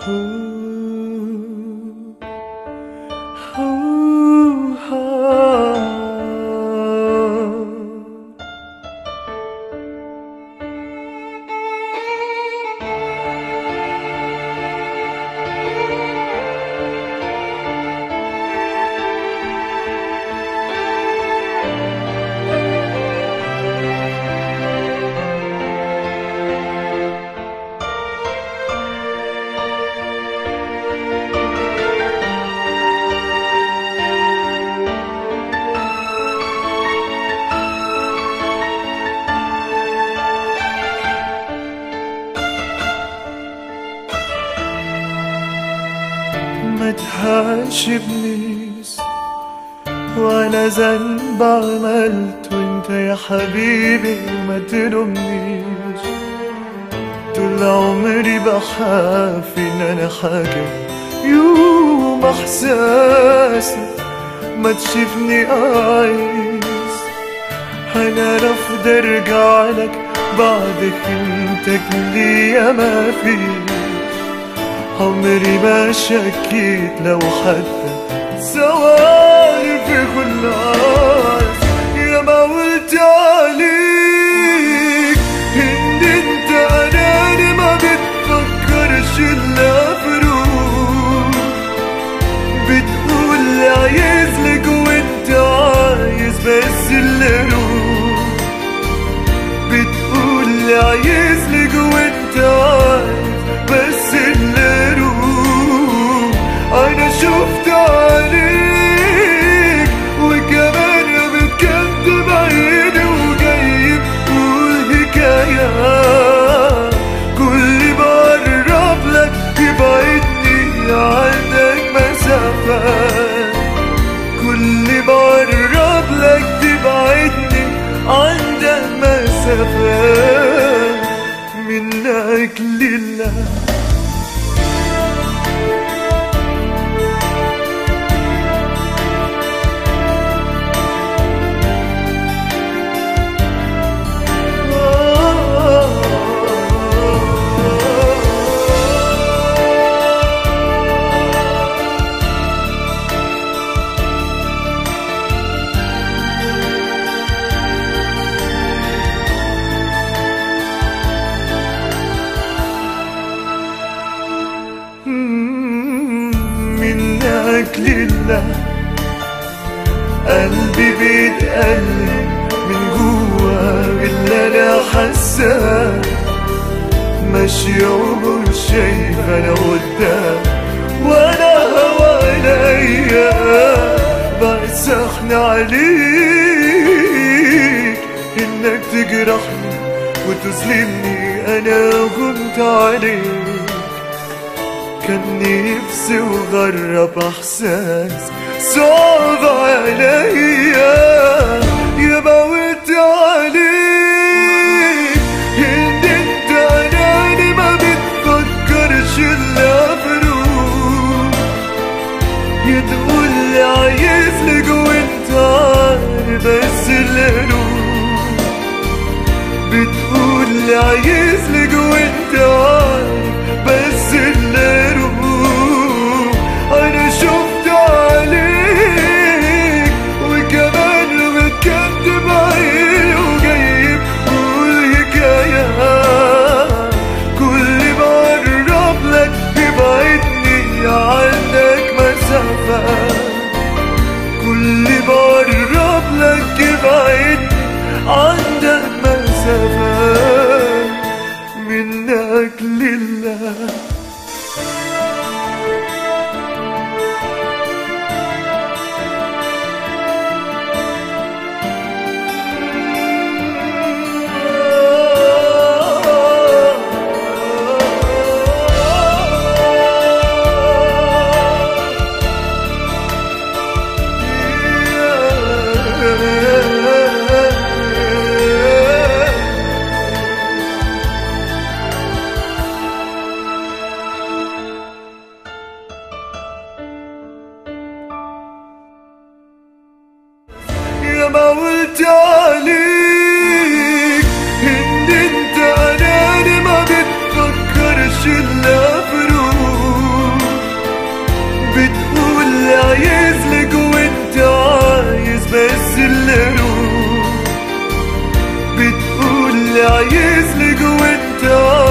ما تحاشبنيش وانا ذنب عملت وانت يا حبيبي ما تلومنيش طول عمري بخاف ان انا حاجة يوم احساسي ما تشوفني عايز انا رافض ارجع لك بعد خيمتك ليا ما فيش عمري ما شكيت لو حتى ثواني في كل عاز يا ما قلت عليك ان انت اناني ما بتفكرش الا فروق بتقول لي عايز لك وانت عايز بس اللي روح بتقول لي عايز لك وانت عايز بس اللي روح انا شفت عليك وكمان بتكدب عيني وجاي بتقول حكايات كل بقرب لك تبعدني عنك مسافات كل بقرب لك تبعدني عندك مسافات منك لله منك لله قلبي بيتقلب من جوا اللي انا حاساه ماشي ومش شايف انا قدام وانا حواليا بسخن عليك انك تجرحني وتظلمني انا غمت عليك كان نفسي وغرب احساس صعب عليا يا موت عليك ان انت اناني ما بتفكرش الا فروق يا تقول لي عايز لك وانت عارف بس اللي روح بتقول لي عايز لك وانت عارف بس اللي روح انا شفت عليك وكمان بتكدب عيني وجاي بقول حكايات كل ما اقرب لك تبعدني عنك مسافات كل ما اقرب لك تبعدني عندك مسافات منك لله اللي عايز لك وانت